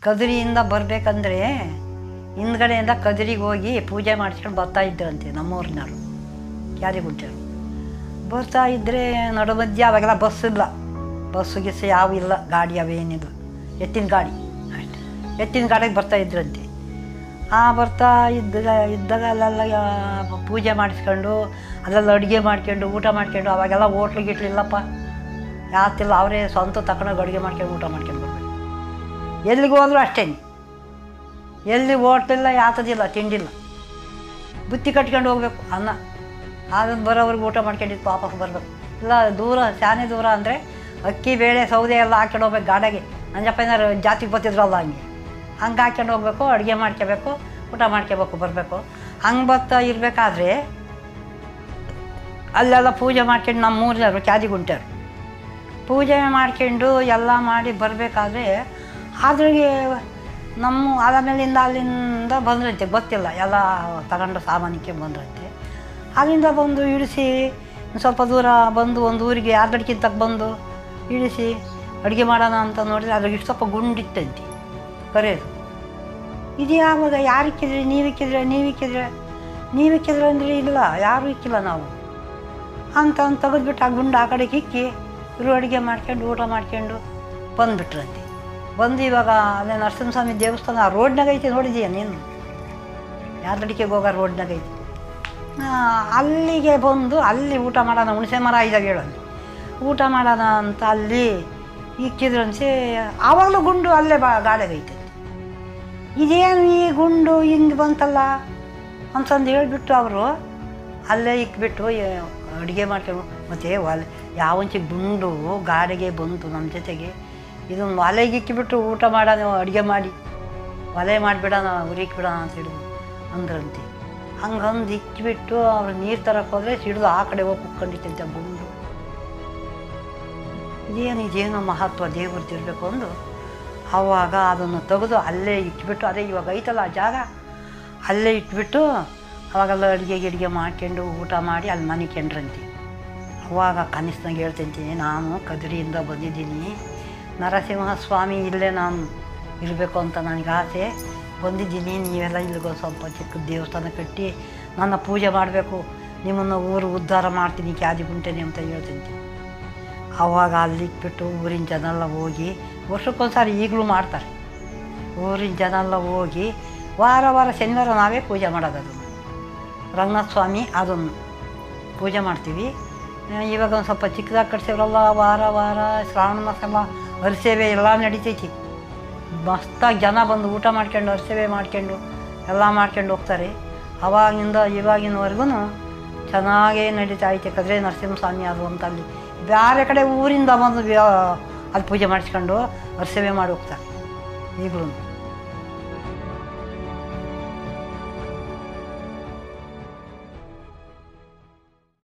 ಕದಿರಿಯಿಂದ ಬರಬೇಕಂದ್ರೆ ಹಿಂದ್ಗಡೆಯಿಂದ ಕದಿರಿಗೆ ಹೋಗಿ ಪೂಜೆ ಮಾಡಿಸ್ಕೊಂಡು ಬರ್ತಾ ಇದ್ರಂತೆ ನಮ್ಮೂರಿನವರು ಕ್ಯಾರಿಗುಂಟರು ಬರ್ತಾ ಇದ್ದರೆ ನಡು ಮಧ್ಯೆ ಅವಾಗೆಲ್ಲ ಬಸ್ ಇಲ್ಲ ಬಸ್ಸು ಗಿಸ್ಸು ಯಾವ ಇಲ್ಲ ಗಾಡಿ ಅವೇನಿಲ್ಲ ಎತ್ತಿನ ಗಾಡಿ ಅಷ್ಟೆ ಎತ್ತಿನ ಗಾಡಿಗೆ ಬರ್ತಾ ಇದ್ರಂತೆ ಆ ಬರ್ತಾ ಇದ್ದಾಗ ಇದ್ದಾಗ ಅಲ್ಲೆಲ್ಲ ಯಾ- ಪೂಜೆ ಮಾಡಿಸ್ಕೊಂಡು ಅಲ್ಲೆಲ್ಲ ಅಡುಗೆ ಮಾಡ್ಕೊಂಡು ಊಟ ಮಾಡ್ಕೊಂಡು ಅವಾಗೆಲ್ಲ ಹೋಟ್ಲು ಗಿಟ್ಲು ಇಲ್ಲಪ್ಪ ಯಾತಿಲ್ಲ ಅವರೇ ಸ್ವಂತ ತಗೊಂಡೋಗಿ ಅಡುಗೆ ಮಾಡ್ಕೊಂಡು ಊಟ ಮಾಡ್ಕೊಂಡು ಬರ್ಬೇಕು ಎಲ್ಲಿಗೆ ಹೋದ್ರು ಅಷ್ಟೇ ಎಲ್ಲಿ ಹೋಟ್ಲಿಲ್ಲ ಯಾತದಿಲ್ಲ ತಿಂಡಿಲ್ಲ ಬುತ್ತಿ ಕಟ್ಕೊಂಡು ಹೋಗ್ಬೇಕು ಅನ್ನ ಅದನ್ನು ಬರೋವ್ರಿಗೆ ಊಟ ಮಾಡ್ಕೊಂಡಿದ್ದು ವಾಪಸ್ ಬರಬೇಕು ಇಲ್ಲ ದೂರ ಶಾನೆ ದೂರ ಅಂದರೆ ಅಕ್ಕಿ ಬೇಳೆ ಸೌದೆ ಎಲ್ಲ ಹಾಕ್ಕೊಂಡು ಹೋಗ್ಬೇಕು ಗಾಡಿಗೆ ನಂಜಪ್ಪ ಏನಾರು ಜಾತಿಗೆ ಬರ್ತಿದ್ರಲ್ಲ ಹಂಗೆ ಹಂಗೆ ಹಾಕ್ಕೊಂಡು ಹೋಗ್ಬೇಕು ಅಡುಗೆ ಮಾಡ್ಕೋಬೇಕು ಊಟ ಮಾಡ್ಕೋಬೇಕು ಬರಬೇಕು ಹಂಗೆ ಬರ್ತಾ ಇರಬೇಕಾದ್ರೆ ಅಲ್ಲೆಲ್ಲ ಪೂಜೆ ಮಾಡ್ಕೊಂಡು ನಮ್ಮ ಊರಿನವರು ಕ್ಯಾದಿಗುಂಟರು ಪೂಜೆ ಮಾಡ್ಕೊಂಡು ಎಲ್ಲ ಮಾಡಿ ಬರಬೇಕಾದ್ರೆ ಅದ್ರಿಗೆ ನಮ್ಮ ಆಮೇಲಿಂದ ಅಲ್ಲಿಂದ ಬಂದ್ರಂತೆ ಗೊತ್ತಿಲ್ಲ ಎಲ್ಲ ತಗೊಂಡು ಸಾಮಾನಿಗೆ ಬಂದ್ರಂತೆ ಅಲ್ಲಿಂದ ಬಂದು ಇಳಿಸಿ ಒಂದ್ ಸ್ವಲ್ಪ ದೂರ ಬಂದು ಒಂದು ಊರಿಗೆ ಯಾರ್ದಡ್ಕಿಂತ ಬಂದು ಇಳಿಸಿ ಅಡುಗೆ ಮಾಡೋಣ ಅಂತ ನೋಡಿದ್ರೆ ಅದ್ರಾಗ ಇಷ್ಟು ಸ್ವಲ್ಪ ಗುಂಡಿತ್ತಂತೆ ಕರೆಯೋದು ಇದು ಯಾವಾಗ ಯಾರು ಇಕ್ಕಿದ್ರಿ ನೀವು ಇಕ್ಕಿದ್ರೆ ನೀವು ಇಕ್ಕಿದ್ರೆ ನೀವು ಇಕ್ಕಿದ್ರೆ ಅಂದರೆ ಇಲ್ಲ ಯಾರೂ ಇಕ್ಕಿಲ್ಲ ನಾವು ಅಂತ ಅಂತ ತೆಗೆದ್ಬಿಟ್ಟು ಆ ಗುಂಡು ಆ ಕಡೆಗೆ ಇಕ್ಕಿ ಇವರು ಅಡುಗೆ ಮಾಡ್ಕೊಂಡು ಊಟ ಮಾಡ್ಕೊಂಡು ಬಂದುಬಿಟ್ರಂತೆ ಬಂದು ಇವಾಗ ಅದೇ ನರಸಿಂಹಸ್ವಾಮಿ ದೇವಸ್ಥಾನ ಆ ರೋಡ್ನಾಗ ಐತಿ ನೋಡಿದೀಯ ನೀನು ಯಾರ್ದಡಿಕೆಗೆ ಹೋಗೋ ರೋಡ್ನಾಗ ಐತಿ ಆ, ಅಲ್ಲಿಗೆ ಬಂದು ಅಲ್ಲಿ ಊಟ ಮಾಡೋಣ ಹುಣಸೆ ಮರ ಇದಾಗ ಹೇಳೋದು ಊಟ ಮಾಡೋಣ ಅಂತ ಅಲ್ಲಿ ಇಕ್ಕಿದ್ರಂತೆ ಆವಾಗಲೂ ಗುಂಡು ಅಲ್ಲೇ ಬಾ ಗಾಳಿಗೈತೆ ಇದೇನು ಈ ಗುಂಡು ಹಿಂಗೆ ಬಂತಲ್ಲ ಅಂತಂದು ಹೇಳ್ಬಿಟ್ಟು ಅವರು ಅಲ್ಲೇ ಇಕ್ಬಿಟ್ಟು ಅಡುಗೆ ಮಾಡ್ಕೊಂಡು ಮತ್ತು ಒಲೆ ಯಾವಂಚಿ ಗುಂಡು ಗಾಡಿಗೆ ಬಂತು ನಮ್ಮ ಜೊತೆಗೆ ಇದನ್ನು ಒಲೆಗೆ ಇಕ್ಕಿಬಿಟ್ಟು ಊಟ ಮಾಡೋಣ ಅಡುಗೆ ಮಾಡಿ ಒಲೆ ಮಾಡಿಬಿಡೋಣ ಉರಿಕ್ಬಿಡೋಣ ಅಂತ ಹೇಳಿದ್ರು ಅಂದ್ರಂತೆ ಹಂಗಂದು ಇಕ್ಕಿಬಿಟ್ಟು ಅವ್ರು ನೀರು ತರಕ್ಕೆ ಹೋದರೆ ಸಿಡಿದು ಆ ಕಡೆ ಹೋಗಿ ಕುತ್ಕೊಂಡಿತ್ತಂತೆ ಆ ಗುಂಡು ಇದೇನು ಇದೇನು ಮಹತ್ವ ದೇವ್ರದ್ದು ಇರಬೇಕು ಅಂದು ಆವಾಗ ಅದನ್ನು ತೆಗೆದು ಅಲ್ಲೇ ಇಟ್ಬಿಟ್ಟು ಅದೇ ಇವಾಗ ಐತಲ್ಲ ಆ ಜಾಗ ಅಲ್ಲೇ ಇಟ್ಬಿಟ್ಟು ಅವಾಗೆಲ್ಲ ಅಡುಗೆ ಗಿಡಿಗೆ ಮಾಡ್ಕೊಂಡು ಊಟ ಮಾಡಿ ಅಲ್ಲಿ ಮನೆ ಕೆಂಡ್ರಂತೆ ಅವಾಗ ಕನಸ್ನಾಗ ಹೇಳ್ತಂತೀನಿ ನಾನು ಕದಿರಿಯಿಂದ ಬಂದಿದ್ದೀನಿ ನರಸಿಂಹ ಸ್ವಾಮಿ ಇಲ್ಲೇ ನಾನು ಇರಬೇಕು ಅಂತ ನನಗೆ ಆಸೆ ಬಂದಿದ್ದೀನಿ ನೀವೆಲ್ಲ ಇಲ್ಲಿಗೆ ಒಂದ್ ಸ್ವಲ್ಪ ಚಿಕ್ಕ ದೇವಸ್ಥಾನ ಕಟ್ಟಿ ನನ್ನ ಪೂಜೆ ಮಾಡಬೇಕು ನಿಮ್ಮನ್ನು ಊರು ಉದ್ಧಾರ ಮಾಡ್ತೀನಿ ಕ್ಯಾದಿ ಗುಂಟೆನಿ ಅಂತ ಹೇಳ್ತೀನಿ ಆವಾಗ ಅಲ್ಲಿ ಇಟ್ಬಿಟ್ಟು ಊರಿನ ಜನ ಎಲ್ಲ ಹೋಗಿ ವರ್ಷಕ್ಕೊಂದ್ಸಾರಿ ಈಗಲೂ ಮಾಡ್ತಾರೆ ಊರಿನ ಜನ ಎಲ್ಲ ಹೋಗಿ ವಾರ ವಾರ ಶನಿವಾರ ನಾವೇ ಪೂಜೆ ಮಾಡೋದು ಅದನ್ನು ರಂಗನಾಥ ಸ್ವಾಮಿ ಅದನ್ನು ಪೂಜೆ ಮಾಡ್ತೀವಿ ಆ, ಇವಾಗ ಒಂದು ಸ್ವಲ್ಪ ಚಿಕ್ಕದಾಗಿ ಕಟ್ಸಿವ್ರಲ್ಲ ವಾರ ವಾರ ಶ್ರಾವಣ ಮಾಸ ಎಲ್ಲ ಹರಿಸೇವೆ ಎಲ್ಲ ನಡಿತೈತಿ ಮಸ್ತಾಗಿ ಜನ ಬಂದು ಊಟ ಮಾಡ್ಕೊಂಡು ಹರಿಸೇವೆ ಮಾಡ್ಕೊಂಡು ಎಲ್ಲ ಮಾಡ್ಕೊಂಡು ಹೋಗ್ತಾರೆ ಅವಾಗಿಂದ ಇವಾಗಿನವರೆಗೂ ಚೆನ್ನಾಗೇ ನಡೀತಾ ಐತೆ ಕದ್ರೆ ನರಸಿಂಹಸ್ವಾಮಿ ಅದು ಅಂತ ಅಲ್ಲಿ ಬೇರೆ ಕಡೆ ಊರಿಂದ ಬಂದು ವ್ಯ- ಅಲ್ಲಿ ಪೂಜೆ ಮಾಡಿಸ್ಕೊಂಡು ಹರಿಸೇವೆ ಮಾಡಿ ಹೋಗ್ತಾರೆ ಈಗಲೂ